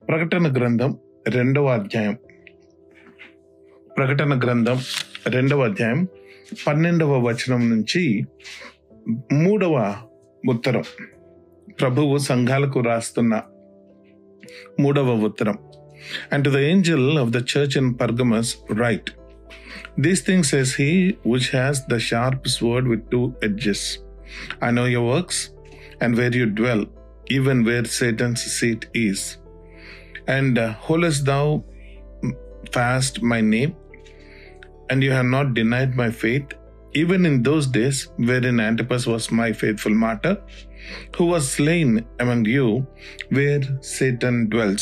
ప్రకటన గ్రంథం రెండవ అధ్యాయం ప్రకటన గ్రంథం రెండవ అధ్యాయం పన్నెండవ వచనం నుంచి మూడవ ఉత్తరం ప్రభువు సంఘాలకు రాస్తున్న మూడవ ఉత్తరం and to the angel of the church in Pergamos write these things says he which has the sharp sword with two edges. I know your works and where you dwell, even where Satan's seat is. And uh, holdest thou fast my name, and you have not denied my faith, even in those days wherein Antipas was my faithful martyr, who was slain among you, where Satan dwells.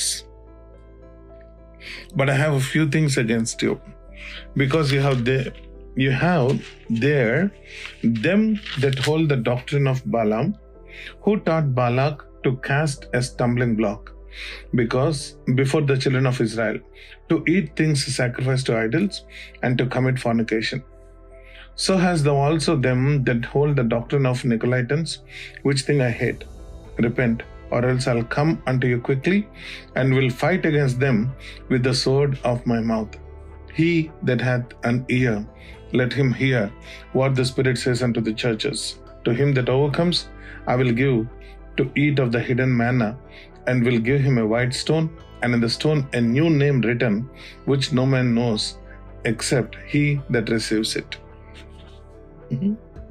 But I have a few things against you, because you have there you have there them that hold the doctrine of Balaam, who taught Balak to cast a stumbling block, because before the children of Israel, to eat things sacrificed to idols and to commit fornication. So has thou also them that hold the doctrine of Nicolaitans, which thing I hate. Repent, or else I'll come unto you quickly, and will fight against them with the sword of my mouth. He that hath an ear, let him hear what the Spirit says unto the churches. To him that overcomes, I will give to eat of the hidden manna, and will give him a white stone, and in the stone a new name written, which no man knows except he that receives it. Mhm.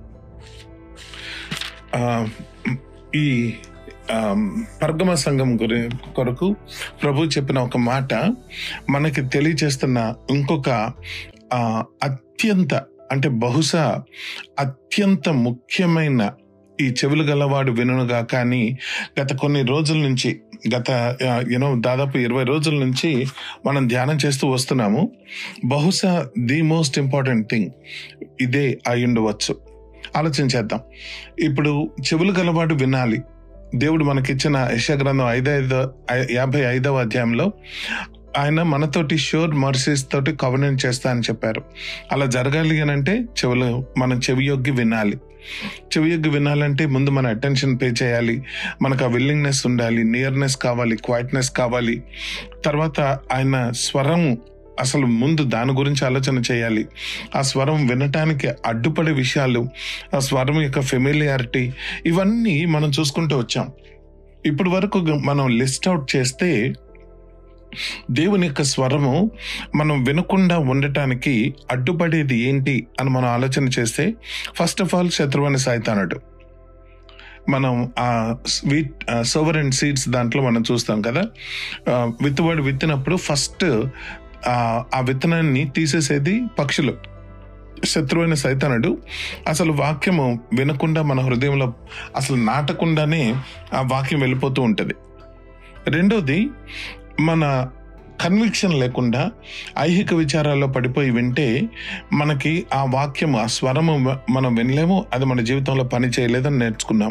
ఆ, ఈ ఆ, పర్గమ సంఘం గురి కొరకు ప్రభు చెప్పిన ఒక మాట మనకి తెలియచేస్తున్న ఇంకొక ఆ, అత్యంత అంటే బహుశా అత్యంత ముఖ్యమైన ఈ చెవులు గలవాడు వినుగా కానీ గత కొన్ని రోజుల నుంచి గత యూనో దాదాపు ఇరవై రోజుల నుంచి మనం ధ్యానం చేస్తూ వస్తున్నాము బహుశా ది మోస్ట్ ఇంపార్టెంట్ థింగ్ ఇదే అయి ఉండవచ్చు ఆలోచించేద్దాం ఇప్పుడు చెవులు గలవాడు వినాలి దేవుడు మనకిచ్చిన యశ గ్రంథం ఐదైదు యాభై ఐదవ అధ్యాయంలో ఆయన మనతోటి షోర్ మర్సీస్ తోటి కవర్నెంట్ చేస్తా అని చెప్పారు అలా జరగాలి అని అంటే చెవులు మనం చెవి యొగ్గి వినాలి చెవి యొగ్గి వినాలంటే ముందు మన అటెన్షన్ పే చేయాలి మనకు ఆ విల్లింగ్నెస్ ఉండాలి నియర్నెస్ కావాలి క్వైట్నెస్ కావాలి తర్వాత ఆయన స్వరం అసలు ముందు దాని గురించి ఆలోచన చేయాలి ఆ స్వరం వినటానికి అడ్డుపడే విషయాలు ఆ స్వరం యొక్క ఫెమిలియారిటీ ఇవన్నీ మనం చూసుకుంటూ వచ్చాం ఇప్పటి వరకు మనం లిస్ట్ అవుట్ చేస్తే దేవుని యొక్క స్వరము మనం వినకుండా ఉండటానికి అడ్డుపడేది ఏంటి అని మనం ఆలోచన చేస్తే ఫస్ట్ ఆఫ్ ఆల్ శత్రువని సాయితానుడు మనం ఆ స్వీట్ సోవర్ అండ్ సీడ్స్ దాంట్లో మనం చూస్తాం కదా ఆ, విత్తువాడు విత్తినప్పుడు ఫస్ట్ ఆ విత్తనాన్ని తీసేసేది పక్షులు శత్రువైన సైతానుడు అసలు వాక్యము వినకుండా మన హృదయంలో అసలు నాటకుండానే ఆ వాక్యం వెళ్ళిపోతూ ఉంటుంది రెండోది మన కన్విక్షన్ లేకుండా ఐహిక విచారాల్లో పడిపోయి వింటే మనకి ఆ వాక్యం ఆ స్వరము మనం వినలేము అది మన జీవితంలో పని చేయలేదని నేర్చుకున్నాం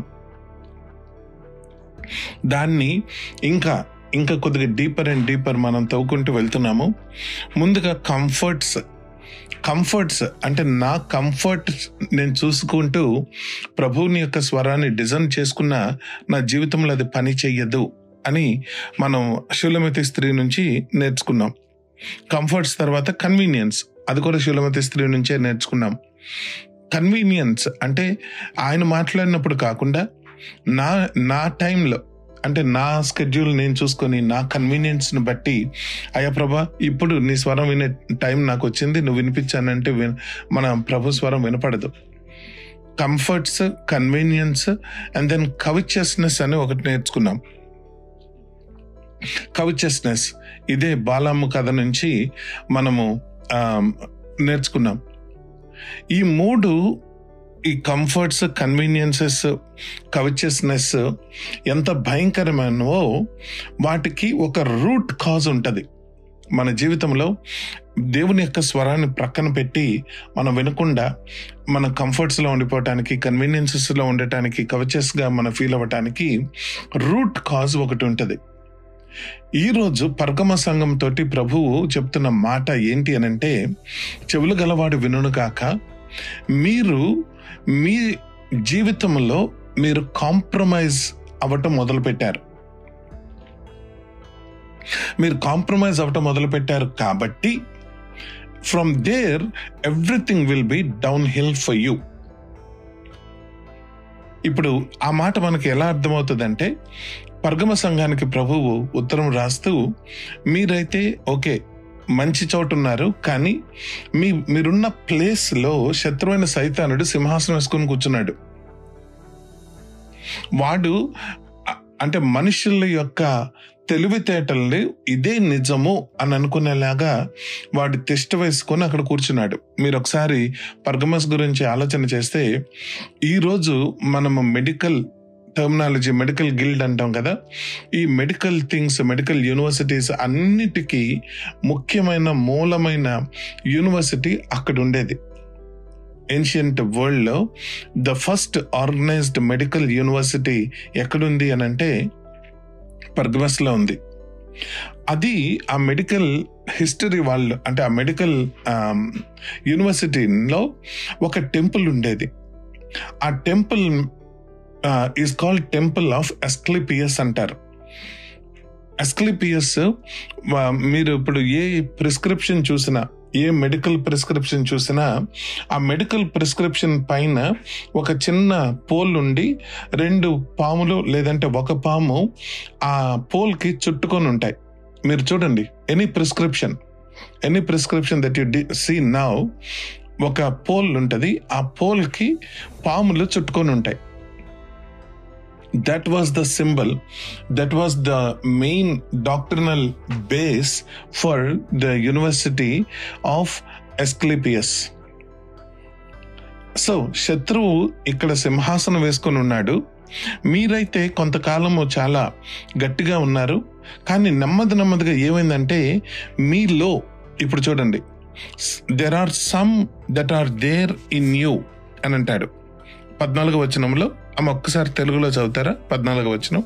దాన్ని ఇంకా ఇంకా కొద్దిగా డీపర్ అండ్ డీపర్ మనం తవ్వుకుంటూ వెళ్తున్నాము ముందుగా కంఫర్ట్స్ కంఫర్ట్స్ అంటే నా కంఫర్ట్ నేను చూసుకుంటూ ప్రభువుని యొక్క స్వరాన్ని డిజైన్ చేసుకున్న నా జీవితంలో అది పని చెయ్యదు అని మనం శూలమతి స్త్రీ నుంచి నేర్చుకున్నాం కంఫర్ట్స్ తర్వాత కన్వీనియన్స్ అది కూడా శూలమతి స్త్రీ నుంచే నేర్చుకున్నాం కన్వీనియన్స్ అంటే ఆయన మాట్లాడినప్పుడు కాకుండా నా నా టైంలో అంటే నా స్కెడ్యూల్ నేను చూసుకొని నా కన్వీనియన్స్ ని బట్టి అయ్యా ప్రభా ఇప్పుడు నీ స్వరం వినే టైం నాకు వచ్చింది నువ్వు వినిపించానంటే విన్- మన ప్రభు స్వరం వినపడదు comforts conveniences and then covetousness అని ఒకటి నేర్చుకున్నాం కవిచస్నెస్ ఇదే బాలమ్మ కథ నుంచి మనము ఆ, నేర్చుకున్నాం ఈ మూడు ఈ కంఫర్ట్స్ కన్వీనియన్సెస్ కవిచస్నెస్ ఎంత భయంకరమైనవో వాటికి ఒక రూట్ కాజ్ ఉంటుంది మన జీవితంలో దేవుని యొక్క స్వరాన్ని ప్రక్కన పెట్టి మనం వినకుండా మన కంఫర్ట్స్లో ఉండిపోవటానికి కన్వీనియన్సెస్లో ఉండటానికి కవచెస్గా మనం ఫీల్ అవ్వటానికి రూట్ కాజ్ ఒకటి ఉంటుంది ఈ రోజు పర్గమ సంఘం తోటి ప్రభువు చెప్తున్న మాట ఏంటి అనంటే చెవులు గలవాడు వినును కాక మీరు మీ జీవితంలో మీరు కాంప్రమైజ్ అవ్వటం మొదలు పెట్టారు మీరు కాంప్రమైజ్ అవ్వటం మొదలు పెట్టారు కాబట్టి from there everything will be downhill for you ఇప్పుడు ఆ మాట మనకి ఎలా అర్థమవుతుందంటే పర్గమ సంఘానికి ప్రభువు ఉత్తరం రాస్తూ మీరైతే ఓకే మంచి చోటు ఉన్నారు కానీ మీ మీరున్న ప్లేస్ లో శత్రువైన సైతానుడు సింహాసనం వేసుకొని కూర్చున్నాడు వాడు అ- అంటే మనుషుల యొక్క తెలివితేటల్ని ఇదే నిజము అని అనుకునేలాగా వాడు టెస్ట్ వేసుకొని అక్కడ కూర్చున్నాడు మీరు ఒకసారి పర్గమస్ గురించి ఆలోచన చేస్తే ఈరోజు మనము మెడికల్ టర్మినాలజీ మెడికల్ గిల్డ్ అంటాం కదా ఈ మెడికల్ థింగ్స్ మెడికల్ యూనివర్సిటీస్ అన్నిటికీ ముఖ్యమైన మూలమైన యూనివర్సిటీ అక్కడ ఉండేది ఏన్షియంట్ వరల్డ్ లో the first organized medical university ఎక్కడుంది అని అంటే పర్గమస్ లో ఉంది అది ఆ మెడికల్ హిస్టరీ వాళ్ళు అంటే ఆ మెడికల్ యూనివర్సిటీలో ఒక టెంపుల్ ఉండేది ఆ temple is called temple of Asclepius అంటారు ఎస్క్లిపియస్ మీరు ఇప్పుడు ఏ ప్రిస్క్రిప్షన్ చూసినా ఏ మెడికల్ ప్రిస్క్రిప్షన్ చూసినా ఆ మెడికల్ ప్రిస్క్రిప్షన్ పైన ఒక చిన్న పోల్ ఉండి రెండు పాములు లేదంటే ఒక పాము ఆ పోల్కి చుట్టుకొని ఉంటాయి మీరు చూడండి any prescription any prescription that you see now ఒక పోల్ ఉంటుంది ఆ పోల్కి పాములు చుట్టుకొని ఉంటాయి that was the symbol that was the main doctrinal base for the university of Asclepius so శత్రువు ఇక్కడ సింహాసనం వేసుకొని ఉన్నాడు మీరైతే కొంతకాలము చాలా గట్టిగా ఉన్నారు కానీ నెమ్మది నెమ్మదిగా ఏమైందంటే మీలో ఇప్పుడు చూడండి there are some that are there in you అని అంటాడు పద్నాలుగు వచనంలో ఆమె ఒక్కసారి తెలుగులో చదువుతారా పద్నాలుగు వచనం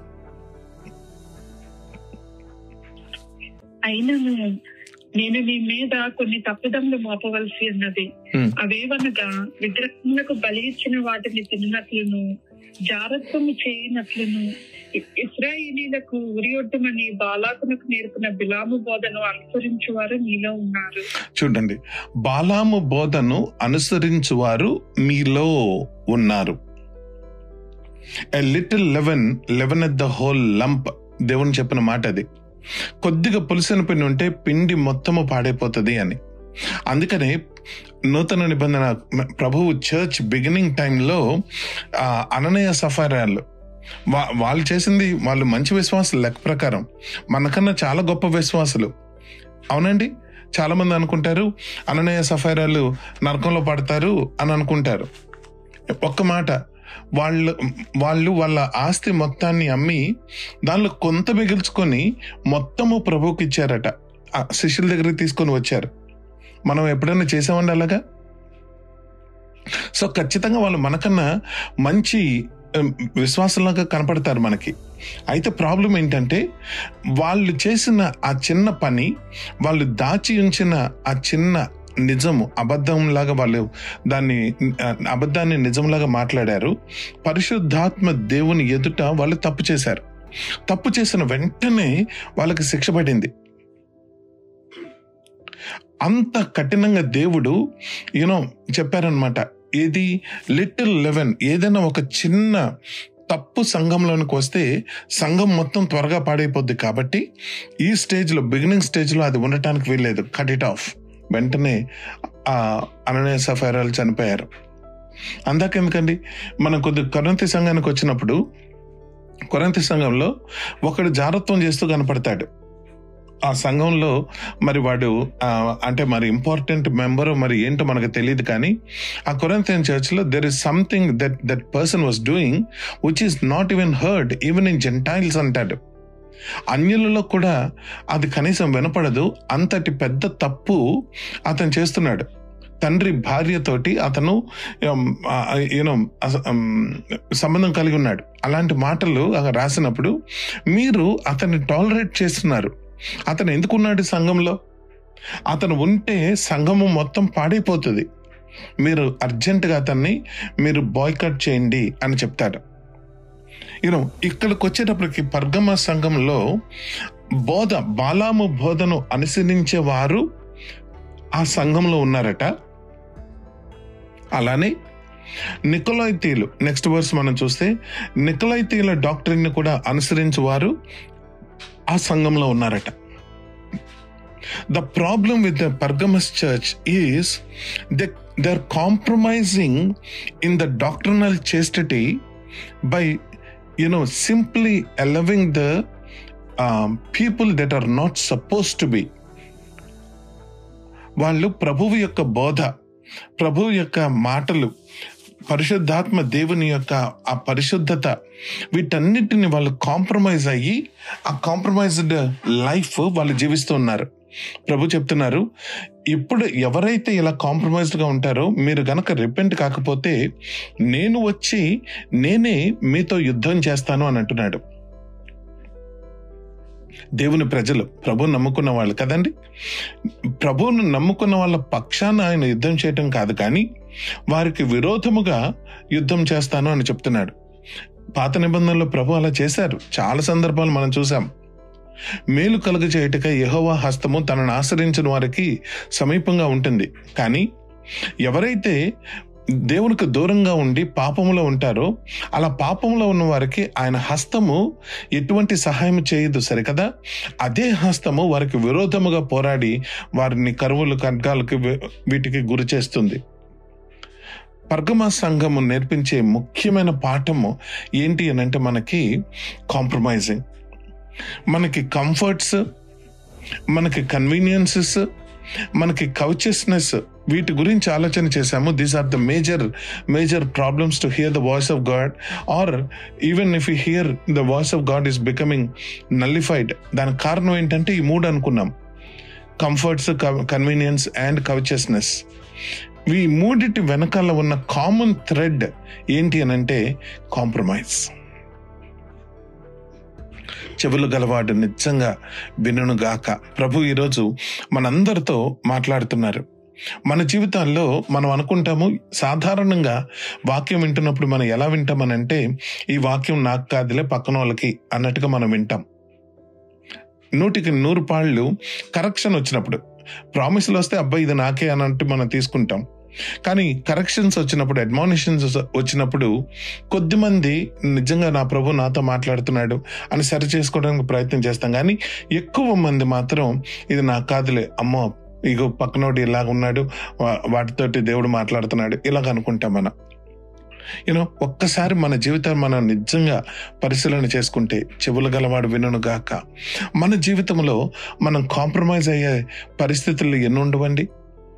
అయినను నేను నీ మీద కొన్ని తప్పిదములు మోపవలసి ఉన్నది Hmm. అవేవనగా విగ్రహములకు బలి ఇచ్చిన వాటిని తిన్నట్లును జారత్వము చేయనట్లును ఇ- ఇస్రాయేలీలకు ఉరియొడ్డమని బాలాకునకు నేర్పిన బిలాము బోధను అనుసరించు వారు మీలో ఉన్నారు చూడండి బాలాము బోధను అనుసరించువారు మీలో ఉన్నారు a little leaven leaveneth the whole lump దేవుని చెప్పిన మాట అది కొద్దిగా పులిసిన పిండి ఉంటే పిండి మొత్తము పాడైపోతుంది అని అందుకనే నూతన నిబంధన ప్రభువు చర్చ్ బిగినింగ్ టైంలో అననయ సఫారాలు వా- వాళ్ళు చేసింది వాళ్ళు మంచి విశ్వాసాలు లెక్క ప్రకారం మనకన్నా చాలా గొప్ప విశ్వాసులు అవునండి చాలా మంది అనుకుంటారు అననయ సఫైరాలు నరకంలో పడతారు అని అనుకుంటారు ఒక్క మాట వాళ్ళు వాళ్ళు వాళ్ళ ఆస్తి మొత్తాన్ని అమ్మి దానిలో కొంత మిగిల్చుకొని మొత్తము ప్రభువుకి ఇచ్చారట ఆ శిష్యుల దగ్గరికి తీసుకొని వచ్చారు మనం ఎప్పుడైనా చేసామండి అలాగా సో ఖచ్చితంగా వాళ్ళు మనకన్నా మంచి ఉమ్, విశ్వాసంలాగా కనపడతారు మనకి అయితే ప్రాబ్లం ఏంటంటే వాళ్ళు చేసిన ఆ చిన్న పని వాళ్ళు దాచి ఉంచిన ఆ చిన్న నిజము అబద్ధంలాగా వాళ్ళు దాన్ని ఆ, అబద్ధాన్ని నిజంలాగా మాట్లాడారు పరిశుద్ధాత్మ దేవుని ఎదుట వాళ్ళు తప్పు చేశారు తప్పు చేసిన వెంటనే వాళ్ళకి శిక్ష పడింది అంత కఠినంగా దేవుడు యూనో చెప్పారనమాట ఏది లిటిల్ లెవెన్ ఏదైనా ఒక చిన్న తప్పు సంఘంలోనికి వస్తే సంఘం మొత్తం త్వరగా పాడైపోద్ది కాబట్టి ఈ స్టేజ్లో బిగినింగ్ స్టేజ్లో అది ఉండటానికి వీల్లేదు కట్ ఇట్ ఆఫ్ వెంటనే ఆ అననయ సఫైరాలు చనిపోయారు అందాకెందుకండి మనం కొద్ది కొరంతి సంఘానికి వచ్చినప్పుడు కొరంతి సంఘంలో ఒకడు జారత్వం చేస్తూ కనపడతాడు ఆ సంఘంలో మరి వాడు ఆ, అంటే మరి ఇంపార్టెంట్ మెంబర్ మరి ఏంటో మనకు తెలియదు కానీ ఆ కొరంతియన్ చర్చ్ లో there is something that that person was doing which is not even heard even in Gentiles అంటాడు అన్యులలో కూడా అది కనీసం వినపడదు అంతటి పెద్ద తప్పు అతను చేస్తున్నాడు తండ్రి భార్యతోటి అతను యూనో సంబంధం కలిగి ఉన్నాడు అలాంటి మాటలు అక్కడ రాసినప్పుడు మీరు అతన్ని టాలరేట్ చేస్తున్నారు అతను ఎందుకున్నాడు సంఘంలో అతను ఉంటే సంఘము మొత్తం పాడైపోతుంది మీరు అర్జెంటుగా అతన్ని మీరు బాయ్కట్ చేయండి అని చెప్తాడు యూనో ఇక్కడికి వచ్చేటప్పటికి పర్గమ సంఘంలో బోధ బాలాము బోధను అనుసరించే వారు ఆ సంఘంలో ఉన్నారట అలానే నికోలైతీలు నెక్స్ట్ వర్స్ మనం చూస్తే నికోలైతీల డాక్టరీని కూడా అనుసరించేవారు ఆ సంఘంలో ఉన్నారట the problem with the Pergamos church is they they are compromising in the doctrinal chastity by you know simply allowing the people that are not suppose to be వాళ్ళు ప్రభువు యొక్క బోధ ప్రభువు యొక్క మాటలు పరిశుద్ధాత్మ దేవుని యొక్క ఆ పరిశుద్ధత వీటన్నిటిని వాళ్ళు కాంప్రమైజ్ అయ్యి ఆ కాంప్రమైజ్డ్ లైఫ్ వాళ్ళు జీవిస్తూ ఉన్నారు ప్రభు చెప్తున్నారు ఇప్పుడు ఎవరైతే ఇలా కాంప్రమైజ్డ్ గా ఉంటారో మీరు గనక రిపెంట్ కాకపోతే నేను వచ్చి నేనే మీతో యుద్ధం చేస్తాను అని అంటున్నాడు దేవుని ప్రజలు ప్రభుని నమ్ముకున్న వాళ్ళు కదండి ప్రభువును నమ్ముకున్న వాళ్ళ పక్షాన ఆయన యుద్ధం చేయటం కాదు కానీ వారికి విరోధముగా యుద్ధం చేస్తాను అని చెప్తున్నాడు పాత నిబంధనలో ప్రభు అలా చేశారు చాలా సందర్భాలు మనం చూసాం మేలు కలుగ చేయటక యహోవా హస్తము తనను ఆశ్రయించిన వారికి సమీపంగా ఉంటుంది కానీ ఎవరైతే దేవునికి దూరంగా ఉండి పాపములో ఉంటారో అలా పాపంలో ఉన్న వారికి ఆయన హస్తము ఎటువంటి సహాయం చేయదు సరికదా అదే హస్తము వారికి విరోధముగా పోరాడి వారిని కరువులు ఖడ్గాలకు వీ- వీటికి గురి చేస్తుంది పర్గమా సంఘము నేర్పించే ముఖ్యమైన పాఠము ఏంటి అని అంటే మనకి కాంప్రమైజింగ్ మనకి కంఫర్ట్స్ మనకి కన్వీనియన్సెస్ మనకి కౌచెస్నెస్ వీటి గురించి ఆలోచన చేశాము these are the major major problems to hear the voice of God or even if you hear the voice of God is becoming nullified దానికి కారణం ఏంటంటే ఈ మూడు అనుకున్నాం కంఫర్ట్స్ కన్వీనియన్స్ అండ్ కౌచెస్నెస్ ఈ మూడిటి వెనకాల ఉన్న కామన్ థ్రెడ్ ఏంటి అని అంటే కాంప్రమైజ్ చెవులు గలవాడు నిజంగా వినుగాక ప్రభు ఈరోజు మనందరితో మాట్లాడుతున్నారు మన జీవితాల్లో మనం అనుకుంటాము సాధారణంగా వాక్యం వింటున్నప్పుడు మనం ఎలా వింటామనంటే ఈ వాక్యం నాకు కాదులే పక్కన వాళ్ళకి అన్నట్టుగా మనం వింటాం నూటికి నూరు పాళ్ళు కరెక్షన్ వచ్చినప్పుడు ప్రామిస్లు వస్తే అబ్బాయి ఇది నాకే అన్నట్టు మనం తీసుకుంటాం కానీ కరెక్షన్స్ వచ్చినప్పుడు అడ్మానిషన్స్ వచ్చినప్పుడు కొద్దిమంది నిజంగా నా ప్రభు నాతో మాట్లాడుతున్నాడు అని సరి చేసుకోవడానికి ప్రయత్నం చేస్తాం కానీ ఎక్కువ మంది మాత్రం ఇది నాకు కాదులే అమ్మో ఇగో పక్కనోడు ఇలాగ ఉన్నాడు వా- వాటితోటి దేవుడు మాట్లాడుతున్నాడు ఇలాగ అనుకుంటాం మనం యూనో ఒక్కసారి మన జీవితాన్ని మనం నిజంగా పరిశీలన చేసుకుంటే చెవులు గలవాడు వినును గాక మన జీవితంలో మనం కాంప్రమైజ్ అయ్యే పరిస్థితులు ఎన్ని ఉండవండి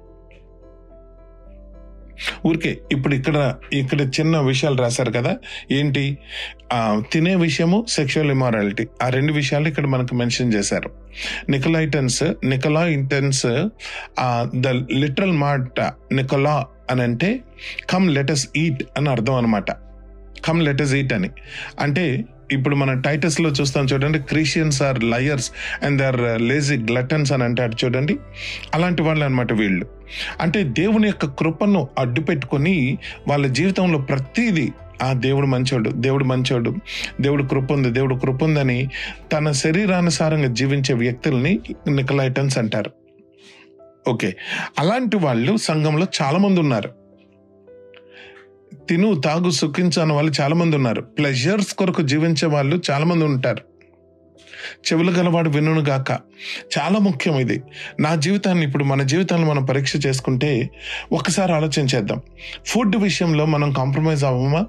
ఊరికే ఇప్పుడు ఇక్కడ ఇక్కడ చిన్న విషయాలు రాశారు కదా ఏంటి ఆ, తినే విషయము సెక్షువల్ ఇమారాలిటీ ఆ రెండు విషయాలు ఇక్కడ మనకు మెన్షన్ చేశారు నికలైటన్స్ నికలాయిటన్స్ ద లిటరల్ మాట నికలా అని అంటే కమ్ లెటస్ ఈట్ అని అర్థం అనమాట కమ్ లెటస్ ఈట్ అని అంటే ఇప్పుడు మన టైటస్ లో చూస్తాం చూడండి Christians are liars and they are lazy gluttons అని అంటాడు చూడండి అలాంటి వాళ్ళు అనమాట వీళ్ళు అంటే దేవుని యొక్క కృపను అడ్డు పెట్టుకొని వాళ్ళ జీవితంలో ప్రతిదీ ఆ దేవుడు మంచోడు దేవుడు మంచోడు దేవుడు కృప ఉంది దేవుడు కృప ఉందని తన శరీరానుసారంగా జీవించే వ్యక్తుల్ని నికలైటన్స్ అంటారు ఓకే అలాంటి వాళ్ళు సంఘంలో చాలా మంది ఉన్నారు తిను తాగు సుఖించని వాళ్ళు చాలా మంది ఉన్నారు ప్లెజర్స్ కొరకు జీవించే వాళ్ళు చాలా మంది ఉంటారు చెవులు గలవాడు వినును గాక చాలా ముఖ్యం ఇది నా జీవితాన్ని ఇప్పుడు మన జీవితాన్ని మనం పరీక్ష చేసుకుంటే ఒకసారి ఆలోచన చేద్దాం ఫుడ్ విషయంలో మనం కాంప్రమైజ్ అవ్వమా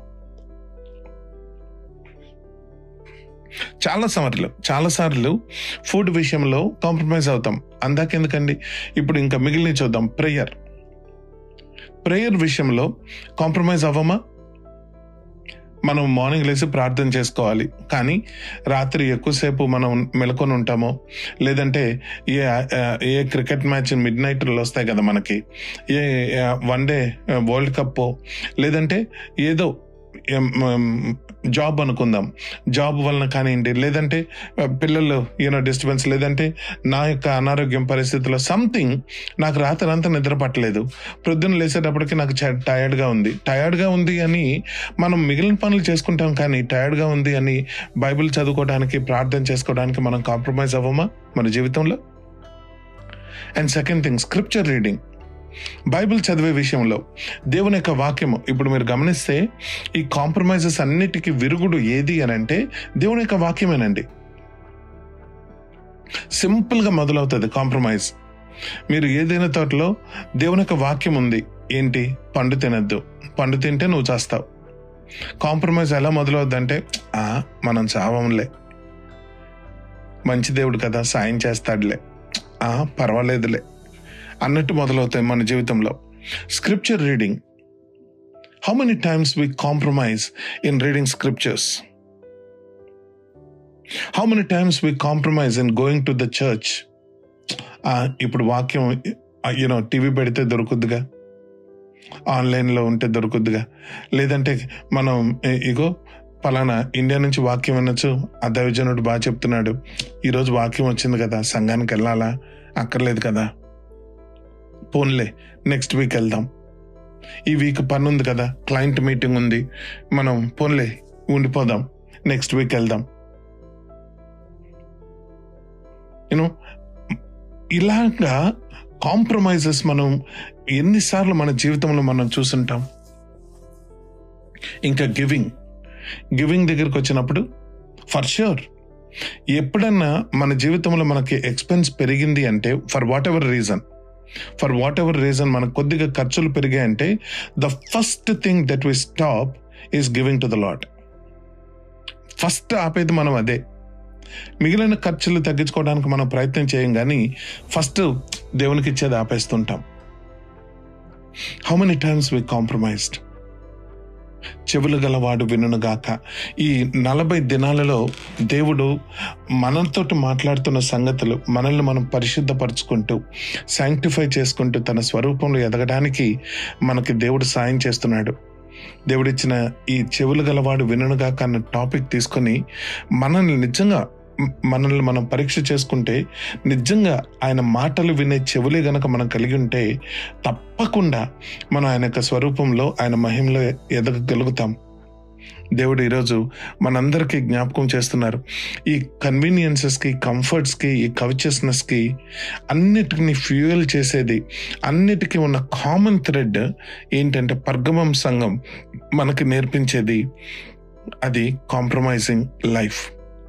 చాలా సార్లు చాలా సార్లు ఫుడ్ విషయంలో కాంప్రమైజ్ అవుతాం అందాకెందుకండి ఇప్పుడు ఇంకా మిగిలిన చూద్దాం ప్రేయర్ ప్రేయర్ విషయంలో కాంప్రమైజ్ అవ్వమా మనం మార్నింగ్ లేచి ప్రార్థన చేసుకోవాలి కానీ రాత్రి ఎక్కువసేపు మనం మెలకొని ఉంటామో లేదంటే ఏ ఏ క్రికెట్ మ్యాచ్ మిడ్ నైట్లో వస్తాయి కదా మనకి ఏ వన్ డే వరల్డ్ కప్ లేదంటే ఏదో జాబ్ అనుకుందాం జాబ్ వలన కానివ్వండి లేదంటే ఆ, పిల్లలు యూనో డిస్టర్బెన్స్ లేదంటే నా యొక్క అనారోగ్యం పరిస్థితుల్లో సంథింగ్ నాకు రాత్రంతా నిద్ర పట్టలేదు ప్రొద్దున లేచేటప్పటికి నాకు టయర్డ్గా ఉంది టయర్డ్గా ఉంది అని మనం మిగిలిన పనులు చేసుకుంటాం కానీ టయర్డ్గా ఉంది అని బైబిల్ చదువుకోవడానికి ప్రార్థన చేసుకోవడానికి మనం కాంప్రమైజ్ అవ్వమా మన జీవితంలో and second thing scripture reading Bible చదివే విషయంలో దేవుని యొక్క వాక్యము ఇప్పుడు మీరు గమనిస్తే ఈ కాంప్రమైజెస్ అన్నిటికీ విరుగుడు ఏది అని అంటే దేవుని యొక్క వాక్యమేనండి సింపుల్గా మొదలవుతుంది కాంప్రమైజ్ మీరు ఏదైనా తోటలో దేవుని యొక్క వాక్యం ఉంది ఏంటి పండు తినద్దు పండు తింటే నువ్వు చేస్తావు కాంప్రమైజ్ ఎలా మొదలవుద్దంటే "ఆ, మనం చావంలే మంచి దేవుడు కదా సాయం చేస్తాడులే ఆ పర్వాలేదులే అన్నట్టు మొదలవుతాయి మన జీవితంలో scripture reading how many times we compromise in reading scriptures how many times we compromise in going to the church ఇప్పుడు వాక్యం యూనో టీవీ పెడితే దొరుకుద్దిగా ఆన్లైన్లో ఉంటే దొరుకుద్దిగా లేదంటే మనం ఇ- ఇగో పలానా ఇండియా నుంచి వాక్యం వినొచ్చు ఆ దైవజనుడు బాగా చెప్తున్నాడు ఈరోజు వాక్యం వచ్చింది కదా సంఘానికి వెళ్ళాలా అక్కర్లేదు కదా పోన్లే నెక్స్ట్ వీక్ వెళ్దాం ఈ వీక్ పని ఉంది కదా క్లయింట్ మీటింగ్ ఉంది మనం పోన్లే ఉండిపోదాం నెక్స్ట్ వీక్ వెళ్దాం యూనో ఇలాగా కాంప్రమైజెస్ మనం ఎన్నిసార్లు మన జీవితంలో మనం చూసుంటాం ఇంకా గివింగ్ గివింగ్ దగ్గరికి వచ్చినప్పుడు ఫర్ ష్యూర్ ఎప్పుడన్నా మన జీవితంలో మనకి ఎక్స్పెన్స్ పెరిగింది అంటే for whatever reason for whatever reason మనకు కొద్దిగా ఖర్చులు పెరిగాయంటే the first thing that we stop is giving to the Lord first ఆపేది మనం అదే మిగిలిన ఖర్చులు తగ్గించుకోవడానికి మనం ప్రయత్నం చేయం కానీ ఫస్ట్ దేవునికి ఇచ్చేది ఆపేస్తుంటాం how many times we compromised చెవులు గలవాడు వినుగాక ఈ నలభై దినాలలో దేవుడు మనతోటి మాట్లాడుతున్న సంగతులు మనల్ని మనం పరిశుద్ధపరచుకుంటూ శాంక్టిఫై చేసుకుంటూ తన స్వరూపంలో ఎదగడానికి మనకి దేవుడు సాయం చేస్తున్నాడు దేవుడిచ్చిన ఈ చెవులు గలవాడు వినుగాక అన్న టాపిక్ తీసుకొని మనల్ని నిజంగా మ్- మనల్ని మనం పరీక్ష చేసుకుంటే నిజంగా ఆయన మాటలు వినే చెవులే గనక మనం కలిగి ఉంటే తప్పకుండా మనం ఆయన యొక్క స్వరూపంలో ఆయన మహిమలో ఎదగగలుగుతాం దేవుడు ఈరోజు మనందరికీ జ్ఞాపకం చేస్తున్నారు ఈ కన్వీనియన్సెస్కి కంఫర్ట్స్కి ఈ కవిచస్నెస్కి అన్నిటిని ఫ్యూయల్ చేసేది అన్నిటికీ ఉన్న కామన్ థ్రెడ్ ఏంటంటే పర్గమం సంఘం మనకి నేర్పించేది అది కాంప్రమైజింగ్ లైఫ్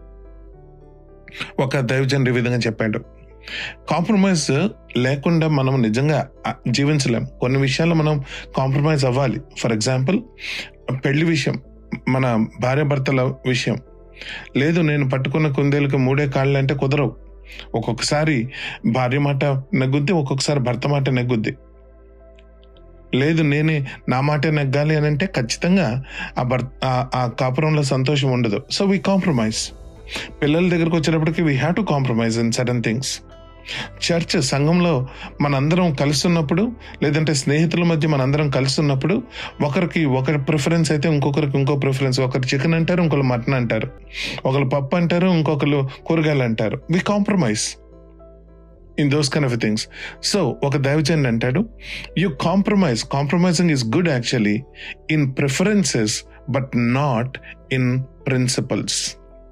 ఒక దైవజన్ ఈ విధంగా చెప్పాడు కాంప్రమైజ్ లేకుండా మనం నిజంగా ఆ, జీవించలేం కొన్ని విషయాల్లో మనం కాంప్రమైజ్ అవ్వాలి ఫర్ ఎగ్జాంపుల్ పెళ్లి విషయం మన భార్యాభర్తల విషయం లేదు నేను పట్టుకున్న కుందేలకు మూడే కాళ్ళు అంటే కుదరవు ఒక్కొక్కసారి భార్య మాట నెగ్గుద్ది ఒక్కొక్కసారి భర్త మాట నెగ్గుద్ది లేదు నేనే నా మాట నెగ్గాలి అని అంటే ఖచ్చితంగా ఆ భర్త ఆ- ఆ కాపురంలో సంతోషం ఉండదు సో వీ కాంప్రమైజ్ పిల్లల దగ్గరకు వచ్చేటప్పటికి we have to compromise in sudden things church సంఘంలో మనందరం కలుస్తున్నప్పుడు లేదంటే స్నేహితుల మధ్య మనందరం కలుస్తున్నప్పుడు ఒకరికి ఒకరి ప్రిఫరెన్స్ అయితే ఇంకొకరికి ఇంకో ప్రిఫరెన్స్ ఒకరు చికెన్ అంటారు ఇంకొకరు మటన్ అంటారు ఒకరు పప్పు అంటారు ఇంకొకరు కూరగాయలు అంటారు we compromise in those kind of things so ఒక దైవజన్ అంటాడు you compromise compromising is good actually in preferences but not in principles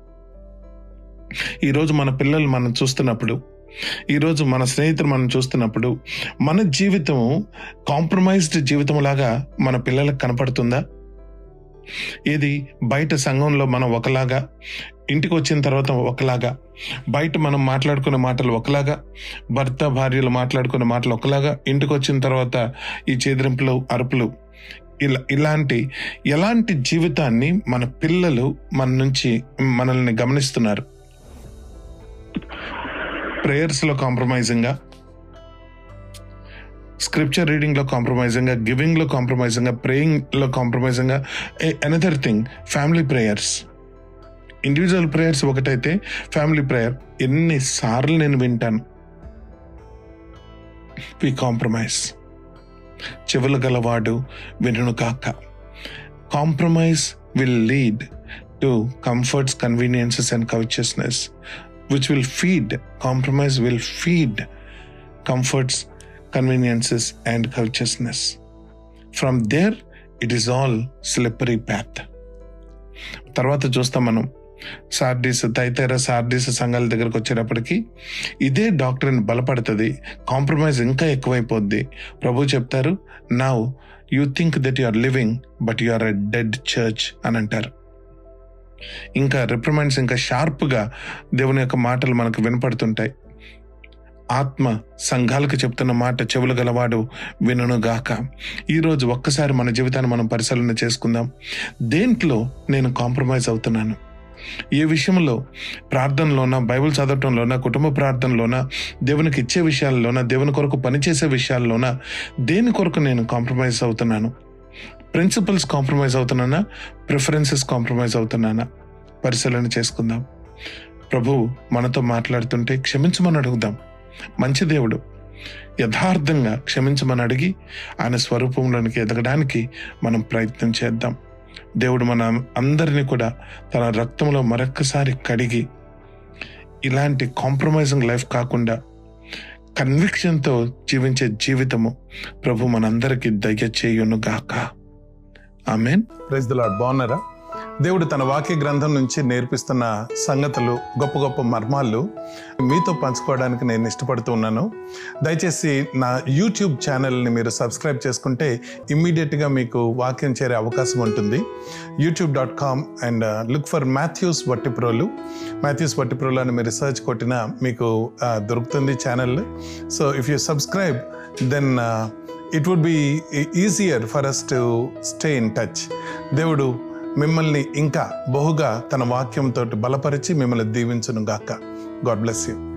ఈరోజు మన పిల్లలు మనం చూస్తున్నప్పుడు ఈరోజు మన స్నేహితులు మనం చూస్తున్నప్పుడు మన జీవితం కాంప్రమైజ్డ్ జీవితం లాగా మన పిల్లలకు కనపడుతుందా ఏది బయట సంఘంలో మనం ఒకలాగా ఇంటికి వచ్చిన తర్వాత ఒకలాగా బయట మనం మాట్లాడుకునే మాటలు ఒకలాగా భర్త భార్యలు మాట్లాడుకునే మాటలు ఒకలాగా ఇంటికి వచ్చిన తర్వాత ఈ చేదిరింపులు అరుపులు ఇలా ఇలాంటి ఎలాంటి జీవితాన్ని మన పిల్లలు మన నుంచి మనల్ని గమనిస్తున్నారు ప్రేయర్స్ లో కాంప్రమైజింగ్ గా స్క్రిప్చర్ రీడింగ్ లో కాంప్రమైజింగ్ గా గివింగ్ లో కాంప్రమైజింగ్ గా ప్రేయింగ్ లో కాంప్రమైజింగ్ గా another thing family prayers individual prayers ఒకటైతే ఫ్యామిలీ ప్రేయర్ ఎన్నిసార్లు నేను వింటాను వి కాంప్రమైజ్ చెవులు గలవాడు వినును కాక compromise will lead to comforts, conveniences, and covetousness, which will feed, compromise will feed comforts, conveniences, and covetousness. From there, it is all slippery path. తర్వాత చూస్తాం మనం సార్డీస్ తదితర సార్డీస్ సంఘాల దగ్గరకు వచ్చేటప్పటికి ఇదే డాక్టర్ని బలపడుతుంది కాంప్రమైజ్ ఇంకా ఎక్కువైపోద్ది ప్రభు చెప్తారు now you think that you are living but you are a dead church అని అంటారు ఇంకా రిప్రమెంట్స్ ఇంకా షార్ప్గా దేవుని యొక్క మాటలు మనకు వినపడుతుంటాయి ఆత్మ సంఘాలకు చెప్తున్న మాట చెవులు గలవాడు వినును గాక ఈరోజు ఒక్కసారి మన జీవితాన్ని మనం పరిశీలన చేసుకుందాం దేంట్లో నేను కాంప్రమైజ్ అవుతున్నాను ఏ విషయంలో ప్రార్థనలోనా బైబిల్ చదవటంలోనా కుటుంబ ప్రార్థనలోనా దేవునికి ఇచ్చే విషయాల్లోనా దేవుని కొరకు పనిచేసే విషయాల్లోనా దేని కొరకు నేను కాంప్రమైజ్ అవుతున్నాను ప్రిన్సిపల్స్ కాంప్రమైజ్ అవుతున్నానా ప్రిఫరెన్సెస్ కాంప్రమైజ్ అవుతున్నానా పరిశీలన చేసుకుందాం ప్రభు మనతో మాట్లాడుతుంటే క్షమించమని అడుగుదాం మంచి దేవుడు యథార్థంగా క్షమించమని అడిగి ఆయన స్వరూపంలోనికి ఎదగడానికి మనం ప్రయత్నం చేద్దాం దేవుడు మన అందరినీ కూడా తన రక్తంలో మరొక్కసారి కడిగి ఇలాంటి కాంప్రమైజింగ్ లైఫ్ కాకుండా కన్విక్షన్తో జీవించే జీవితము ప్రభు మనందరికీ దయచేయును గాక ఆమెన్ ప్రైజ్ ద లాడ్ బాగున్నారా దేవుడు తన వాక్య గ్రంథం నుంచి నేర్పిస్తున్న సంగతులు గొప్ప గొప్ప మర్మాలు మీతో పంచుకోవడానికి నేను ఇష్టపడుతూ ఉన్నాను దయచేసి నా యూట్యూబ్ ఛానల్ని మీరు సబ్స్క్రైబ్ చేసుకుంటే ఇమ్మీడియట్గా మీకు వాక్యం చేరే అవకాశం ఉంటుంది YouTube dot com and look for Mathews Vattiprolu Mathews Vattiprolu అని మీరు రీసెర్చ్ కొట్టినా మీకు ఆ, దొరుకుతుంది channel so if you subscribe then it would be easier for us to stay in touch దేవుడు మిమ్మల్ని ఇంకా బహుగా తన వాక్యంతో బలపరిచి మిమ్మల్ని దీవించును గాక గాడ్ బ్లెస్ యూ